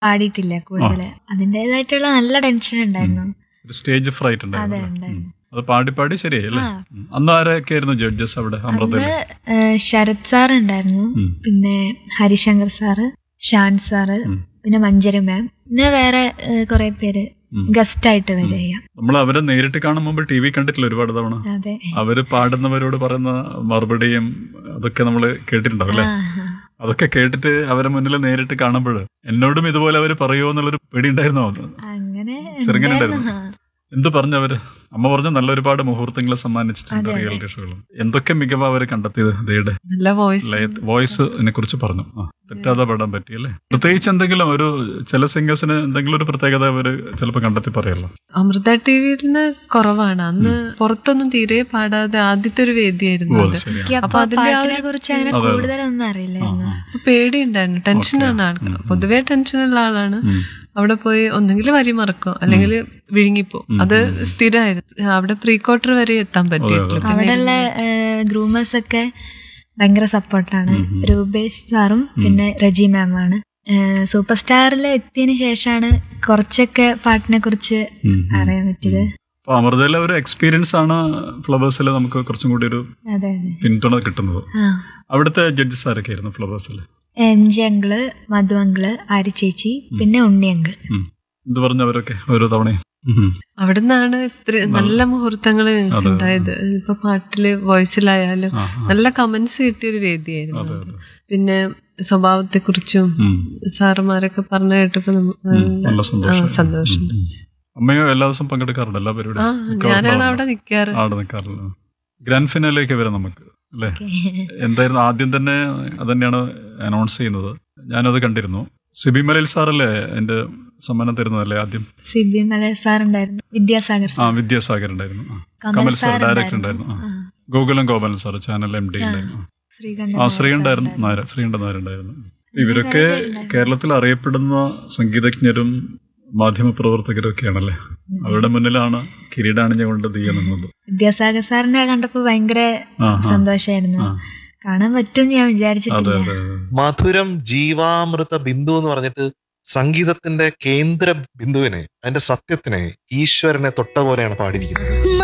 പാടിയിട്ടില്ല കൂടുതൽ അതിൻ്റെതായിട്ടുള്ള നല്ല ടെൻഷൻ ഉണ്ടായിരുന്നു ഒരു സ്റ്റേജ് ഫ്രൈറ്റ് അതെ ഉണ്ടായിരുന്നു അല്ലേ? ഉണ്ടായിരുന്നു ഉം. അത് പാടി പാടി ശരിയായി അല്ലേ ആ. ഉം. അന്ന് ആരൊക്കെ ആയിരുന്നു ജഡ്ജസ് അവിടെ അമൃതയിൽ അന്ന് ഏഹ്, ശരത് സാർ ഉണ്ടായിരുന്നു ഉം. പിന്നെ ഹരിശങ്കർ സാറ് ഷാൻ സാറ് ഉം. പിന്നെ മഞ്ജരി മാം പിന്നെ വേറെ കുറെ പേര് ഉം. ഗസ്റ്റ് ആയിട്ട് വരിക നമ്മൾ അവരെ നേരിട്ട് കാണും മുമ്പ് ടി വി കണ്ടിട്ടില്ല ഒരുപാട് തവണ അതെ അവര് പാടുന്നവരോട് പറയുന്ന മറുപടിയും അതൊക്കെ നമ്മൾ കേട്ടിട്ടുണ്ടാവും അല്ലേ ആ, ആ. അതൊക്കെ കേട്ടിട്ട് അവരെ മുന്നിൽ നേരിട്ട് കാണുമ്പോൾ എന്നോടും ഇതുപോലെ അവര് പറയുമോ എന്നുള്ളൊരു പേടി ഉണ്ടായിരുന്നോ അങ്ങനെ ചെറുങ്ങനെ ഉണ്ടായിരുന്നു. ഉണ്ടായിരുന്നു. എന്ത് പറഞ്ഞു അവര് അമ്മ പറഞ്ഞു നല്ല ഒരുപാട് മുഹൂർത്തങ്ങൾ സമ്മാനിച്ചിട്ടുണ്ട് അതെ, അതെ. റിയാലിറ്റി ഷോകളും എന്തൊക്കെ മികവാ അവര് കണ്ടെത്തിയത് ദയുടെ നല്ല വോയിസ് വോയിസ് ഇതിനെ കുറിച്ച് പറഞ്ഞു ആ തെറ്റാതെ പാടാൻ പറ്റിയല്ലേ പ്രത്യേകിച്ച് എന്തെങ്കിലും ഒരു ചില സിംഗേഴ്സിന് എന്തെങ്കിലും ഒരു പ്രത്യേകത അവര് ചിലപ്പോൾ കണ്ടെത്തി പറയല്ലോ അമൃത ടി വിയിലിന് കുറവാണ് അന്ന് പുറത്തൊന്നും തീരെ പാടാതെ ആദ്യത്തെ ഒരു വേദിയായിരുന്നു ഓ അത് അത് ശരിയാ എനിക്ക് അപ്പൊ അപ്പൊ അതിന്റെ ആ പാട്ടിനെ ഒരു- കുറിച്ച് അങ്ങനെ അതെ, അതെ. കൂടുതലൊന്നും ആ, അറിയില്ലായിരുന്നു ആ. അപ്പൊ പേടിയുണ്ടായിരുന്നു ടെൻഷനാണ് ആൾക്ക് പൊതുവെ ടെൻഷനുള്ള ആളാണ് ഉം. അവിടെ പോയി ഒന്നെങ്കിൽ വരി മറക്കും അല്ലെങ്കിൽ വിഴുങ്ങിപ്പോ അത് സ്ഥിരമായിരുന്നു അവിടെ പ്രീ ക്വാർട്ടർ വരെ എത്താൻ പറ്റിയിട്ടില്ല പിന്നെ അവിടെയുള്ള ഗ്രൂമേഴ്സ് ഒക്കെ ഭയങ്കര സപ്പോർട്ടാണ് രൂപേഷ് സാറും പിന്നെ റജി മാമാണ് സൂപ്പർ സ്റ്റാറിൽ എത്തിയതിനു ശേഷമാണ് കുറച്ചൊക്കെ പാട്ടിനെ കുറിച്ച് ഉം, ഉം. അറിയാൻ പറ്റിയത് അപ്പൊ അമൃതയിലെ ഒരു എക്സ്പീരിയൻസ് ആണ് ഫ്ലവേഴ്സിൽ നമുക്ക് കുറച്ചും കൂടി ഒരു അതെ അതെ പിന്തുണ കിട്ടുന്നത് ആ അവിടുത്തെ ജഡ്ജസ് ആരൊക്കെ ആയിരുന്നു ഫ്ലവേഴ്സിൽ M G uncle Madhu uncle Aari ചേച്ചി പിന്നെ ഉണ്ണി അങ്കിൾ എന്ത് പറഞ്ഞു അവരൊക്കെ ഓരോ തവണയും ഉം. അവിടെ നിന്നാണ് ഇത്ര നല്ല മുഹൂർത്തങ്ങൾ ഉണ്ടായത് ഇപ്പൊ പാട്ടില് വോയിസിലായാലും ആ, ആ. നല്ല കമന്റ്സ് കിട്ടിയ ഒരു വേദിയായിരുന്നു അതെ, അത്. അതെ. പിന്നെ സ്വഭാവത്തെ കുറിച്ചും ഉം. സാറുമാരൊക്കെ പറഞ്ഞു കേട്ടപ്പോ നമുക്ക് ഉം. നല്ല സന്തോഷം ആ, സന്തോഷം ഉം, ഉം. അമ്മയോ എല്ലാ ദിവസം പങ്കെടുക്കാറുണ്ട് എല്ലാ ആ പരിപാടിയും ഞാനാണ് അവിടെ നിക്കാറ് അവിടെ നിൽക്കാറില്ല ഗ്രാൻഡ് ഫിനാലേക്ക് വരാം നമുക്ക് അല്ലേ എന്തായിരുന്നു ആദ്യം തന്നെ അതന്നെയാണ് അനൗൺസ് ചെയ്യുന്നത് ഞാനത് കണ്ടിരുന്നു സിബി മലയിൽ സാറല്ലേ എന്റെ സമ്മാനം തരുന്നതല്ലേ ആദ്യം സിബി മലർ സാർ ഉണ്ടായിരുന്നു വിദ്യാസാഗർ ആ സാർ വിദ്യാസാഗർ ഉണ്ടായിരുന്നു ആ. Kamal Kamal sir sir director ഉണ്ടായിരുന്നു. ഉണ്ടായിരുന്നു ആ. ആ. Gokulam Gopalan sir channel M D ഉണ്ടായിരുന്നു ആ. ശ്രീകണ്ഠൻ ആ നായർ ശ്രീകണ്ഠായിരുന്നു സാർ നായർ ശ്രീകണ്ഠൻ നായർ ഉണ്ടായിരുന്നു ഇവരൊക്കെ കേരളത്തിൽ അറിയപ്പെടുന്ന സംഗീതജ്ഞരും മാധ്യമപ്രവർത്തകരും ഒക്കെയാണല്ലേ അവരുടെ മുന്നിലാണ് കിരീടാണിഞ്ഞുകൊണ്ട് തീയ നിന്നത് വിദ്യാസാഗർ സാറിനെ കണ്ടപ്പോ ഭയങ്കര ആ, ആ. സന്തോഷായിരുന്നു ആ. കാണാൻ പറ്റും ഞാൻ അതെ വിചാരിച്ചിട്ടില്ല അതെ അതെ. മധുരം ജീവാമൃത ബിന്ദു എന്ന് പറഞ്ഞിട്ട് സംഗീതത്തിന്റെ കേന്ദ്ര ബിന്ദുവിനെ അതിന്റെ സത്യത്തിനെ ഈശ്വരനെ തൊട്ട പോലെയാണ് പാടിയിരിക്കുന്നത്